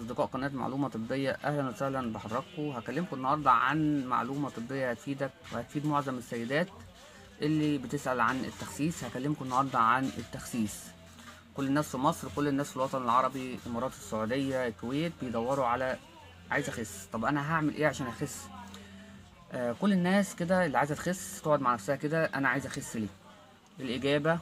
أصدقاء قناة معلومة طبية أهلا وسهلا بحضراتكم هكلمكم النهاردة عن معلومة طبية هتفيدك وهتفيد معظم السيدات اللي بتسأل عن التخسيس هكلمكم النهاردة عن التخسيس كل الناس في مصر كل الناس في الوطن العربي الإمارات السعودية الكويت بيدوروا على عايز أخس طب أنا هعمل إيه عشان أخس آه كل الناس كده اللي عايزة تخس تقعد مع نفسها كده أنا عايز أخس ليه الإجابة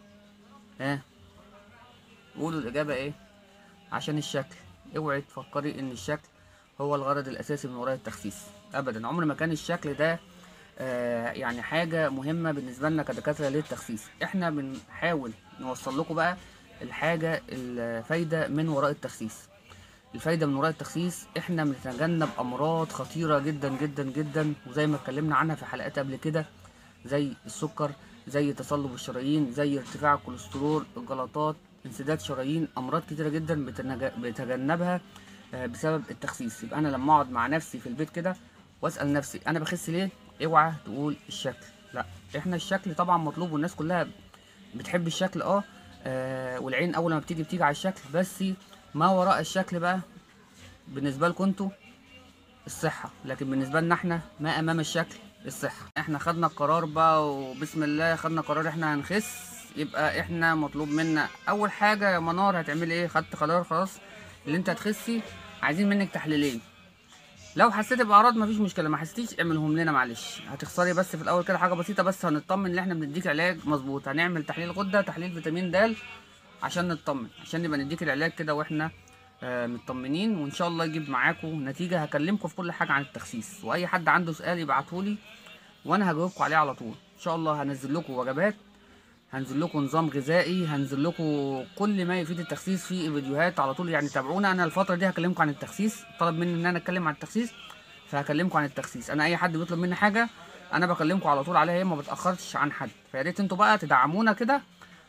ها قولوا الإجابة إيه عشان الشكل اوعي تفكري ان الشكل هو الغرض الاساسي من وراء التخسيس ابدا عمر ما كان الشكل ده آه يعني حاجة مهمة بالنسبة لنا كدكاترة للتخسيس احنا بنحاول نوصل لكم بقى الحاجة الفايدة من وراء التخسيس الفايدة من وراء التخسيس احنا بنتجنب امراض خطيرة جدا جدا جدا وزي ما اتكلمنا عنها في حلقات قبل كده زي السكر زي تصلب الشرايين زي ارتفاع الكوليسترول الجلطات انسداد شرايين امراض كتيره جدا بتنج- بتجنبها آه، بسبب التخسيس يبقى انا لما اقعد مع نفسي في البيت كده واسال نفسي انا بخس ليه اوعى تقول الشكل لا احنا الشكل طبعا مطلوب والناس كلها بتحب الشكل اه آه، والعين اول ما بتيجي بتيجي على الشكل بس ما وراء الشكل بقى بالنسبه لكم انتوا الصحه لكن بالنسبه لنا احنا ما امام الشكل الصحه احنا خدنا القرار بقى وبسم الله خدنا قرار احنا هنخس يبقى احنا مطلوب منا اول حاجه يا منار هتعملي ايه خدت قرار خلاص اللي انت هتخسي عايزين منك تحليلين لو حسيتي باعراض مفيش مشكله ما حسيتيش اعملهم لنا معلش هتخسري بس في الاول كده حاجه بسيطه بس هنطمن ان احنا بنديك علاج مظبوط هنعمل تحليل غده تحليل فيتامين د عشان نطمن عشان نبقى نديك العلاج كده واحنا آه مطمنين وان شاء الله يجيب معاكم نتيجه هكلمكم في كل حاجه عن التخسيس واي حد عنده سؤال يبعتهولي وانا هجاوبكم عليه على طول ان شاء الله هنزل لكم وجبات هنزل لكم نظام غذائي هنزل لكم كل ما يفيد التخسيس في فيديوهات على طول يعني تابعونا انا الفتره دي هكلمكم عن التخسيس طلب مني ان انا اتكلم عن التخسيس فهكلمكم عن التخسيس انا اي حد بيطلب مني حاجه انا بكلمكم على طول عليها هي ما بتاخرش عن حد فيا ريت انتوا بقى تدعمونا كده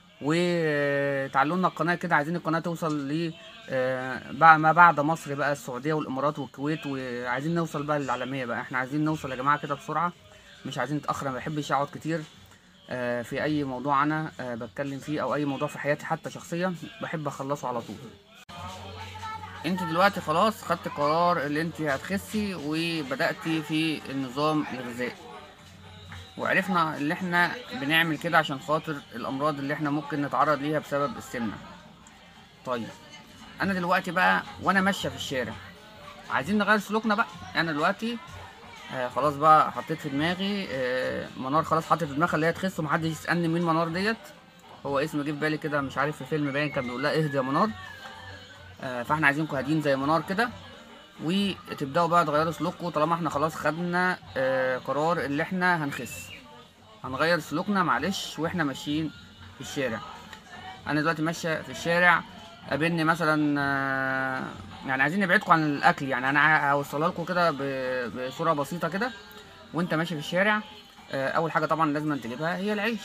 وتعلوا لنا القناه كده عايزين القناه توصل ل آه، بقى ما بعد مصر بقى السعوديه والامارات والكويت وعايزين نوصل بقى للعالميه بقى احنا عايزين نوصل يا جماعه كده بسرعه مش عايزين نتاخر أنا ما بحبش اقعد كتير آه، في اي موضوع انا آه، بتكلم فيه او اي موضوع في حياتي حتى شخصيا بحب اخلصه على طول انت دلوقتي خلاص خدت قرار اللي انت هتخسي وبدأتي في النظام الغذائي وعرفنا اللي احنا بنعمل كده عشان خاطر الامراض اللي احنا ممكن نتعرض ليها بسبب السمنة طيب انا دلوقتي بقى وانا ماشية في الشارع عايزين نغير سلوكنا بقى انا دلوقتي آه خلاص بقى حطيت في دماغي آه منار خلاص حطت في دماغها اللي هي تخس ومحدش يسألني مين منار ديت هو اسم جه في بالي كده مش عارف في فيلم باين كان بيقول لها اهدي يا منار آه فاحنا عايزينكم هادين زي منار كده وتبداوا بقى تغيروا سلوككم طالما احنا خلاص خدنا آه قرار اللي احنا هنخس هنغير سلوكنا معلش واحنا ماشيين في الشارع انا دلوقتي ماشيه في الشارع قابلني مثلا آه، يعني عايزين نبعدكم عن الاكل يعني انا هوصلها لكم كده ب- بصوره بسيطه كده وانت ماشي في الشارع آه، اول حاجه طبعا لازم تجيبها هي العيش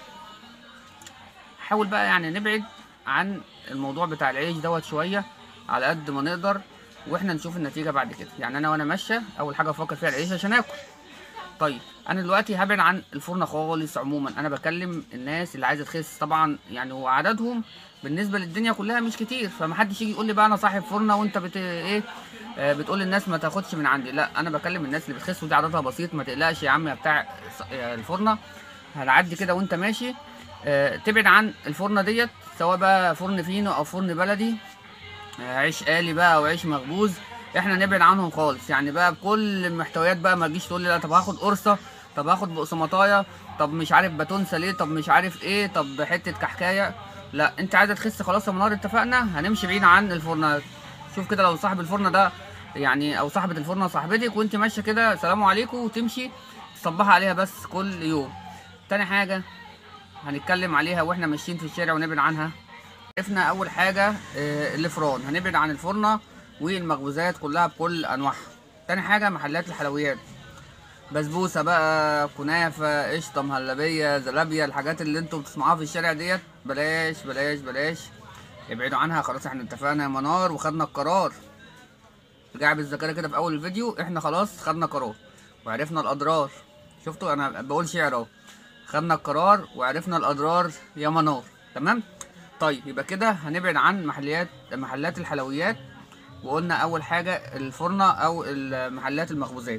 حاول بقى يعني نبعد عن الموضوع بتاع العيش دوت شويه على قد ما نقدر واحنا نشوف النتيجه بعد كده يعني انا وانا ماشيه اول حاجه افكر فيها العيش عشان اكل طيب انا دلوقتي هبعد عن الفرن خالص عموما انا بكلم الناس اللي عايزه تخس طبعا يعني وعددهم بالنسبه للدنيا كلها مش كتير فمحدش يجي يقول لي بقى انا صاحب فرنه وانت بت ايه آه بتقول للناس ما تاخدش من عندي لا انا بكلم الناس اللي بتخس ودي عددها بسيط ما تقلقش يا عم يا بتاع ص- يا الفرنه هنعدي كده وانت ماشي آه تبعد عن الفرنه ديت سواء بقى فرن فينو او فرن بلدي آه، عيش آلي بقى او عيش مخبوز احنا نبعد عنهم خالص يعني بقى بكل المحتويات بقى ما تجيش تقول لي لا طب هاخد قرصه طب هاخد بقسماطايه طب مش عارف باتونسه ليه طب مش عارف ايه طب حته كحكايه لا انت عايزه تخس خلاص يا منار اتفقنا هنمشي بعيد عن الفرنه شوف كده لو صاحب الفرنه ده يعني او صاحبه الفرنه صاحبتك وانت ماشيه كده سلام عليكم وتمشي تصبحي عليها بس كل يوم تاني حاجه هنتكلم عليها واحنا ماشيين في الشارع ونبعد عنها عرفنا اول حاجه آه، الفران هنبعد عن الفرنه والمخبوزات كلها بكل انواعها تاني حاجه محلات الحلويات بسبوسه بقى كنافه قشطه مهلبيه زلابيه الحاجات اللي انتوا بتسمعوها في الشارع ديت بلاش بلاش بلاش ابعدوا عنها خلاص احنا اتفقنا يا منار وخدنا القرار رجع بالذاكره كده في اول الفيديو احنا خلاص خدنا قرار وعرفنا الاضرار شفتوا انا بقول شعر اهو خدنا القرار وعرفنا الاضرار يا منار تمام طيب يبقى كده هنبعد عن محليات محلات الحلويات وقلنا اول حاجه الفرنه او المحلات المخبوزات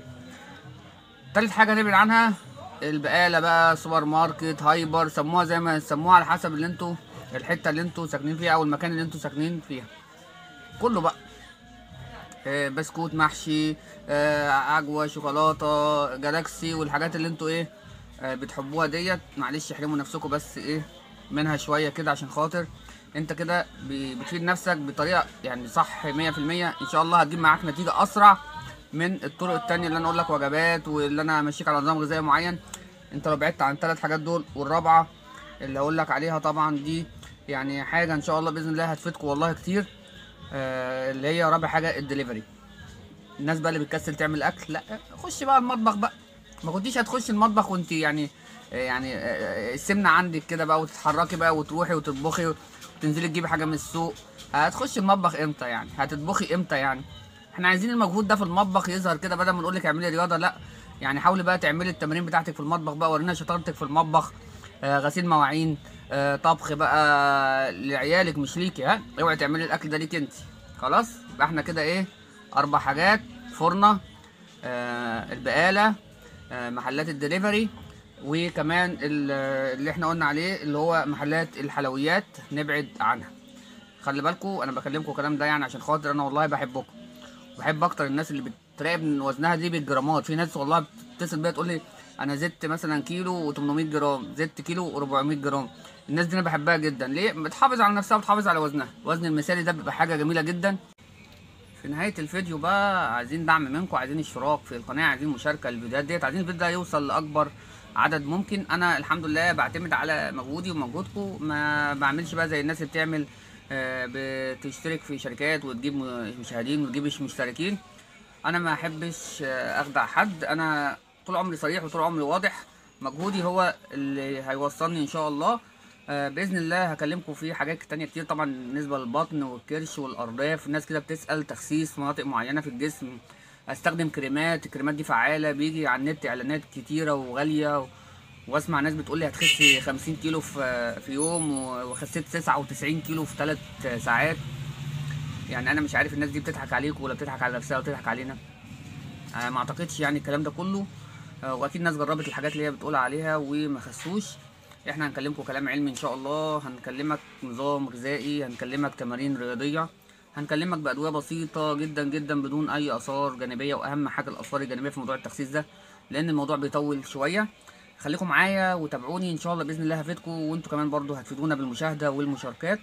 تالت حاجه نبعد عنها البقاله بقى سوبر ماركت هايبر سموها زي ما سموها على حسب اللي انتوا الحته اللي انتوا ساكنين فيها او المكان اللي انتوا ساكنين فيها كله بقى آه، بسكوت محشي آه، عجوه شوكولاته جالاكسي والحاجات اللي انتوا ايه آه، بتحبوها ديت معلش احرموا نفسكم بس ايه منها شويه كده عشان خاطر انت كده ب- بتفيد نفسك بطريقه يعني صح 100% ان شاء الله هتجيب معاك نتيجه اسرع من الطرق التانية اللي انا اقول لك وجبات واللي انا امشيك على نظام غذائي معين انت لو بعدت عن الثلاث حاجات دول والرابعه اللي هقول لك عليها طبعا دي يعني حاجه ان شاء الله باذن الله هتفيدكم والله كتير آه اللي هي رابع حاجه الدليفري الناس بقى اللي بتكسل تعمل اكل لا خش بقى المطبخ بقى ما كنتيش هتخش المطبخ وانت يعني يعني آه، السمنه عندك كده بقى وتتحركي بقى وتروحي وتطبخي وتنزلي تجيبي حاجه من السوق هتخشي المطبخ امتى يعني هتطبخي امتى يعني احنا عايزين المجهود ده في المطبخ يظهر كده بدل ما نقول لك اعملي رياضه لا يعني حاولي بقى تعملي التمارين بتاعتك في المطبخ بقى ورينا شطارتك في المطبخ آه غسيل مواعين آه طبخ بقى لعيالك مش ليكي ها اوعي تعملي الاكل ده ليك انت خلاص يبقى احنا كده ايه اربع حاجات فرنه آه البقاله آه محلات الدليفري وكمان ال- اللي احنا قلنا عليه اللي هو محلات الحلويات نبعد عنها خلي بالكم انا بكلمكم الكلام ده يعني عشان خاطر انا والله بحبكم بحب اكتر الناس اللي بتراقب من وزنها دي بالجرامات في ناس والله بتتصل بيا تقول لي انا زدت مثلا كيلو و800 جرام زدت كيلو و400 جرام الناس دي انا بحبها جدا ليه بتحافظ على نفسها وبتحافظ على وزنها الوزن المثالي ده بيبقى حاجه جميله جدا في نهايه الفيديو بقى عايزين دعم منكم عايزين اشتراك في القناه عايزين مشاركه للفيديوهات ديت عايزين الفيديو ده يوصل لاكبر عدد ممكن انا الحمد لله بعتمد على مجهودي ومجهودكم ما بعملش بقى زي الناس اللي بتعمل آه، بتشترك في شركات وتجيب م- مشاهدين وتجيب مش مشتركين انا ما احبش آه، اخدع حد انا طول عمري صريح وطول عمري واضح مجهودي هو اللي هيوصلني ان شاء الله آه، باذن الله هكلمكم في حاجات تانية كتير طبعا بالنسبه للبطن والكرش والارداف الناس كده بتسال تخسيس في مناطق معينه في الجسم استخدم كريمات الكريمات دي فعاله بيجي على النت اعلانات كتيره وغاليه و... واسمع ناس بتقول لي هتخسي 50 كيلو في في يوم و- وخسيت 99 كيلو في 3 ساعات يعني انا مش عارف الناس دي بتضحك عليكم ولا بتضحك على نفسها ولا بتضحك علينا آه، ما اعتقدش يعني الكلام ده كله آه، واكيد ناس جربت الحاجات اللي هي بتقول عليها وما خسوش احنا هنكلمكم كلام علمي ان شاء الله هنكلمك نظام غذائي هنكلمك تمارين رياضيه هنكلمك بادويه بسيطه جدا جدا بدون اي اثار جانبيه واهم حاجه الاثار الجانبيه في موضوع التخسيس ده لان الموضوع بيطول شويه خليكم معايا وتابعوني ان شاء الله باذن الله هفيدكم وانتوا كمان برضو هتفيدونا بالمشاهده والمشاركات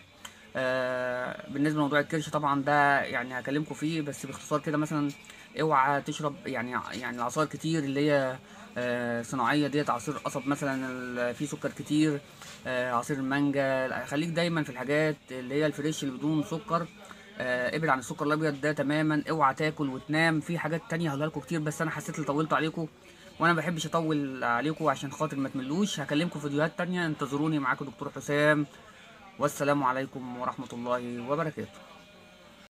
آه بالنسبه لموضوع الكرش طبعا ده يعني هكلمكم فيه بس باختصار كده مثلا اوعى تشرب يعني يعني العصائر كتير اللي هي آه صناعيه ديت عصير قصب مثلا ال- فيه سكر كتير آه عصير المانجا لا، خليك دايما في الحاجات اللي هي الفريش اللي بدون سكر آه ابعد عن السكر الابيض ده تماما اوعى تاكل وتنام في حاجات تانية هقولها لكم كتير بس انا حسيت اللي طولت عليكم وانا ما بحبش اطول عليكم عشان خاطر ما تملوش هكلمكم في فيديوهات تانية انتظروني معاكم دكتور حسام والسلام عليكم ورحمة الله وبركاته